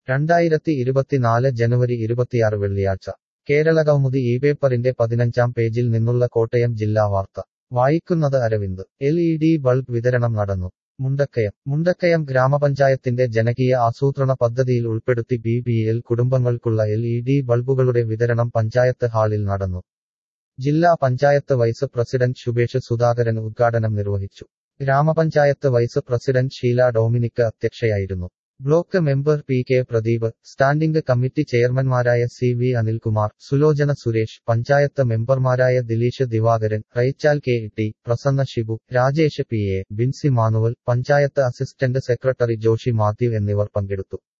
രണ്ടായിരത്തി ഇരുപത്തിനാല് ജനുവരി ഇരുപത്തിയാറ് വെള്ളിയാഴ്ച കേരളകൗമുദി ഈ പേപ്പറിന്റെ പതിനഞ്ചാം പേജിൽ നിന്നുള്ള കോട്ടയം ജില്ലാ വാർത്ത വായിക്കുന്നത് Aravind L E D bulb വിതരണം നടന്നു മുണ്ടക്കയം മുണ്ടക്കയം ഗ്രാമപഞ്ചായത്തിന്റെ ജനകീയ ആസൂത്രണ പദ്ധതിയിൽ ഉൾപ്പെടുത്തി ബി ബി എൽ കുടുംബങ്ങൾക്കുള്ള എൽ ഇ ഡി ബൾബുകളുടെ വിതരണം പഞ്ചായത്ത് ഹാളിൽ നടന്നു ജില്ലാ പഞ്ചായത്ത് വൈസ് പ്രസിഡന്റ് ശുഭേഷ് സുധാകരൻ ഉദ്ഘാടനം നിർവഹിച്ചു ഗ്രാമപഞ്ചായത്ത് വൈസ് പ്രസിഡന്റ് ഷീല ഡൊമിനിക്ക് അധ്യക്ഷയായിരുന്നു block member P K Pradeep standing committee ചെയർമാൻമാരായ സി വി അനിൽകുമാർ സുലോചന സുരേഷ് പഞ്ചായത്ത് മെമ്പർമാരായ Dileesh Divakaran Rachel K T Prasanna Shibu Rajesh P A Binsi manual panchayat assistant secretary Joshy Mathew എന്നിവർ പങ്കെടുത്തു